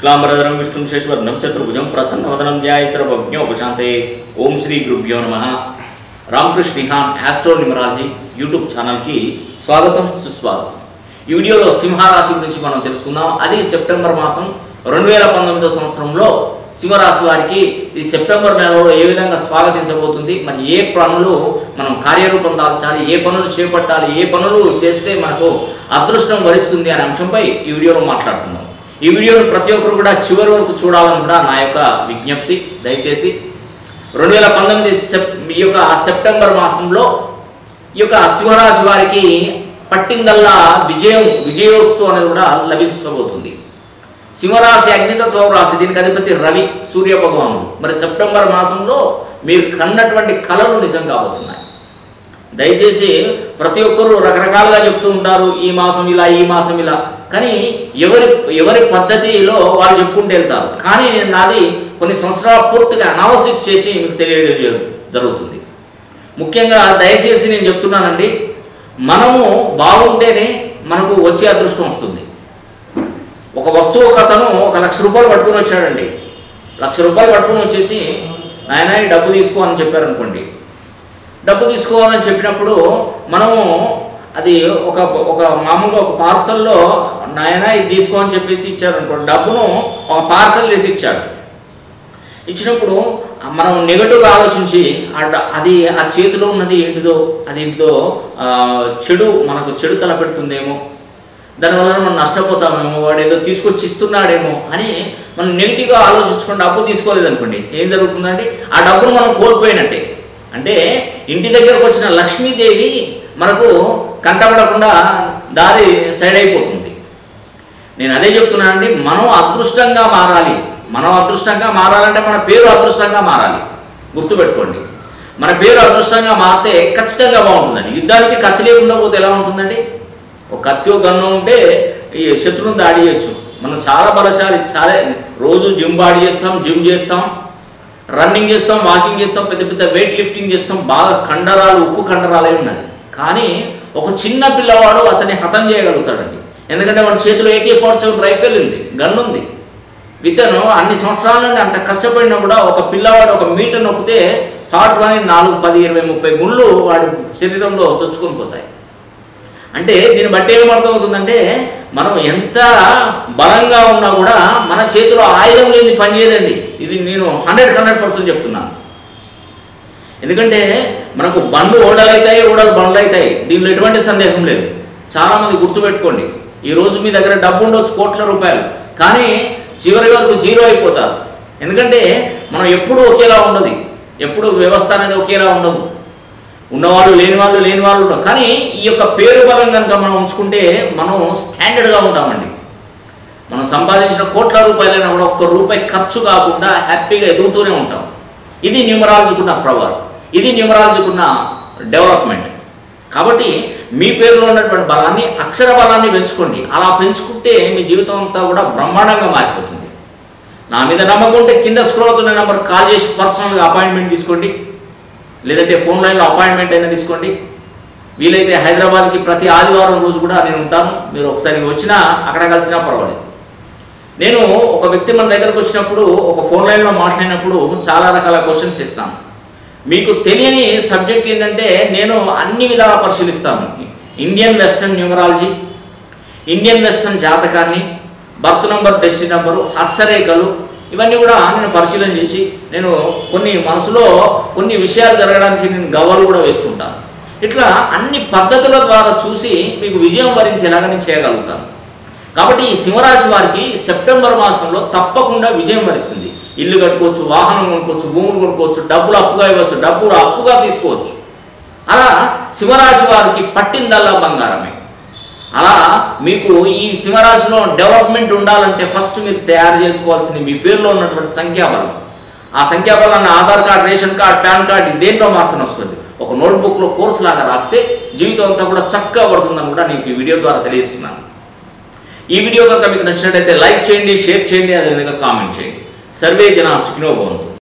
శుక్లాంబరధరం విష్ణుం శేషవర్ణం చతుర్భుజం ప్రసన్నవదనం ధ్యాయ సర్వజ్ఞోపశాంతే ఓం శ్రీ గురుభ్యో నమ Ramakrishna Nihan astro numerology YouTube ఛానల్కి స్వాగతం సుస్వాగతం ఈ వీడియోలో సింహరాశి గురించి మనం తెలుసుకుందాం అది సెప్టెంబర్ మాసం రెండు వేల పంతొమ్మిదో సంవత్సరంలో సింహరాశి వారికి ఈ సెప్టెంబర్ నెలలో ఏ విధంగా స్వాగతించబోతుంది మరి ఏ పనులు మనం కార్యరూపం దాల్చాలి ఏ పనులు చేపట్టాలి ఏ పనులు చేస్తే మనకు అదృష్టం వరిస్తుంది అనే అంశంపై ఈ వీడియోలో మాట్లాడుకుందాం ఈ వీడియోను ప్రతి ఒక్కరు కూడా చివరి వరకు చూడాలని కూడా నా యొక్క విజ్ఞప్తి దయచేసి రెండు వేల పంతొమ్మిది సెప్ ఈ యొక్క సెప్టెంబర్ మాసంలో ఈ యొక్క సింహరాశి వారికి పట్టిందల్లా విజయం విజయోస్తు అనేది కూడా లభించబోతుంది సింహరాశి అగ్నితత్వ రాశి దీనికి అధిపతి రవి సూర్య భగవానుడు మరి సెప్టెంబర్ మాసంలో మీరు కన్నటువంటి కళలు నిజం కాబోతున్నాయి దయచేసి ప్రతి ఒక్కరూ రకరకాలుగా చెప్తూ ఉంటారు ఈ మాసం ఇలా ఈ మాసం ఇలా కానీ ఎవరి ఎవరి పద్ధతిలో వాళ్ళు చెప్పుకుంటూ వెళ్తారు కానీ నేను నాది కొన్ని సంవత్సరాలు పూర్తిగా అనావసిస్ చేసి మీకు తెలియడం జరు- జరుగుతుంది ముఖ్యంగా దయచేసి నేను చెప్తున్నానండి మనము బాగుంటేనే మనకు వచ్చే అదృష్టం వస్తుంది ఒక వస్తువు ఒక అతను ఒక లక్ష రూపాయలు పట్టుకొని వచ్చాడండి లక్ష రూపాయలు పట్టుకొని వచ్చేసి నాయన ఈ డబ్బు తీసుకో అని చెప్పారనుకోండి డబ్బు తీసుకోవాలని చెప్పినప్పుడు మనము అది ఒక ఒక మామూలుగా ఒక పార్సల్లో నాయన ఇది తీసుకో అని చెప్పేసి ఇచ్చారు అనుకో డబ్బును ఒక పార్సల్ వేసి ఇచ్చాడు ఇచ్చినప్పుడు మనం నెగటివ్గా ఆలోచించి ఆ డ- అది ఆ చేతిలో ఉన్నది ఏంటిదో అది ఏంటిదో ఆ, చెడు మనకు చెడు తలపెడుతుందేమో దానివల్ల మనం నష్టపోతామేమో వాడు ఏదో తీసుకొచ్చి ఇస్తున్నాడేమో అని మనం నెగిటివ్గా ఆలోచించుకుంటే అప్పు తీసుకోలేదు అనుకోండి ఏం జరుగుతుందండి ఆ డబ్బును మనం కోల్పోయినట్టే అంటే ఇంటి దగ్గరకు వచ్చిన లక్ష్మీదేవి మనకు కంటపడకుండా దారి సైడ్ అయిపోతుంది నేను అదే చెప్తున్నానండి మనం అదృష్టంగా మారాలి మనం అదృష్టంగా మారాలంటే మన పేరు అదృష్టంగా మారాలి గుర్తుపెట్టుకోండి మన పేరు అదృష్టంగా మారితే ఖచ్చితంగా బాగుంటుందండి యుద్ధానికి కత్తి లేకుండా పోతే ఎలా ఉంటుందండి ఒక కత్తి ఒక గన్ను ఉంటే ఈ శత్రువుని దాడి చేయొచ్చు మనం చాలా బలశాలి చాలా రోజు జిమ్ బాడీ చేస్తాం జిమ్ చేస్తాం రన్నింగ్ చేస్తాం వాకింగ్ చేస్తాం పెద్ద పెద్ద వెయిట్ లిఫ్టింగ్ చేస్తాం బాగా కండరాలు ఉక్కు కండరాలే ఉన్నది కానీ ఒక చిన్న పిల్లవాడు అతన్ని హతం చేయగలుగుతాడండి ఎందుకంటే వాడి చేతిలో ఏకే ఫోర్ సెవెన్ రైఫిల్ ఉంది గన్ ఉంది ఇతను అన్ని సంవత్సరాల నుండి అంత కష్టపడినా కూడా ఒక పిల్లవాడు ఒక మీటర్ నొక్కితే హార్ట్ అని నాలుగు పది ఇరవై ముప్పై గుళ్ళు వాడి శరీరంలో చొచ్చుకొని పోతాయి అంటే దీన్ని బట్టి ఏమర్థమవుతుందంటే మనం ఎంత బలంగా ఉన్నా కూడా మన చేతిలో ఆయుధం లేని పని చేయదండి ఇది నేను హండ్రెడ్ హండ్రెడ్ పర్సెంట్ చెప్తున్నాను ఎందుకంటే మనకు బండ్లు ఓడలు అవుతాయి ఓడలు బండ్లు అవుతాయి దీనిలో ఎటువంటి సందేహం లేదు చాలామంది గుర్తుపెట్టుకోండి ఈ రోజు మీ దగ్గర డబ్బు ఉండొచ్చు కోట్ల రూపాయలు కానీ చివరి వరకు జీరో అయిపోతారు ఎందుకంటే మనం ఎప్పుడూ ఒకేలా ఉండదు ఎప్పుడు వ్యవస్థ అనేది ఒకేలా ఉండదు ఉన్నవాళ్ళు లేని వాళ్ళు లేని వాళ్ళు ఉండరు కానీ ఈ యొక్క పేరు బలం కనుక మనం ఉంచుకుంటే మనం స్టాండర్డ్గా ఉంటామండి మనం సంపాదించిన కోట్ల రూపాయలైనా కూడా ఒక్క రూపాయి ఖర్చు కాకుండా హ్యాపీగా ఎదుగుతూనే ఉంటాం ఇది న్యూమరాలజీకున్న ప్రభావం ఇది న్యూమరాలజీకున్న డెవలప్మెంట్ కాబట్టి మీ పేరులో ఉన్నటువంటి బలాన్ని అక్షర బలాన్ని పెంచుకోండి అలా పెంచుకుంటే మీ జీవితం అంతా కూడా బ్రహ్మాండంగా మారిపోతుంది నా మీద నమ్మకం ఉంటే కింద స్క్రోల్ అవుతున్న నెంబర్ కాల్ చేసి పర్సనల్గా అపాయింట్మెంట్ తీసుకోండి లేదంటే ఫోన్ లైన్లో అపాయింట్మెంట్ అయినా తీసుకోండి వీలైతే హైదరాబాద్కి ప్రతి ఆదివారం రోజు కూడా నేను ఉంటాను మీరు ఒకసారి వచ్చినా అక్కడ కలిసినా పర్వాలేదు నేను ఒక వ్యక్తి మన దగ్గరకు వచ్చినప్పుడు ఒక ఫోన్ లైన్లో మాట్లాడినప్పుడు చాలా రకాల క్వశ్చన్స్ ఇస్తాను మీకు తెలియని సబ్జెక్ట్ ఏంటంటే నేను అన్ని విధాలా పరిశీలిస్తాను Indian western numerology Indian western జాతకాన్ని బర్త్ నంబర్ డెస్టి నంబరు హస్తరేఖలు ఇవన్నీ కూడా నేను పరిశీలన చేసి నేను కొన్ని మనసులో కొన్ని విషయాలు జరగడానికి నేను గవ్వలు కూడా వేసుకుంటాను ఇట్లా అన్ని పద్ధతుల ద్వారా చూసి మీకు విజయం వరించేలాగా నేను చేయగలుగుతాను కాబట్టి ఈ సింహరాశి వారికి సెప్టెంబర్ మాసంలో తప్పకుండా విజయం వరిస్తుంది ఇల్లు కట్టుకోవచ్చు వాహనం కొనుక్కోవచ్చు భూములు కొనుక్కోవచ్చు డబ్బులు అప్పుగా ఇవ్వచ్చు డబ్బులు అప్పుగా తీసుకోవచ్చు అలా సింహరాశి వారికి పట్టిందల్లా బంగారమే అలా మీకు ఈ సింహరాశిలో డెవలప్మెంట్ ఉండాలంటే ఫస్ట్ మీరు తయారు చేసుకోవాల్సింది మీ పేరులో ఉన్నటువంటి సంఖ్యాబలం ఆ సంఖ్యాబలాన్ని Aadhaar card ration card PAN card దేంట్లో మార్చని వస్తుంది ఒక నోట్బుక్లో కోర్సు లాగా రాస్తే జీవితం అంతా కూడా చక్కగా పడుతుందని కూడా నీకు ఈ వీడియో ద్వారా తెలియజేస్తున్నాను ఈ వీడియో కనుక మీకు నచ్చినట్లయితే లైక్ చేయండి షేర్ చేయండి అదేవిధంగా కామెంట్ చేయండి సర్వే జన సుఖినో భవంతు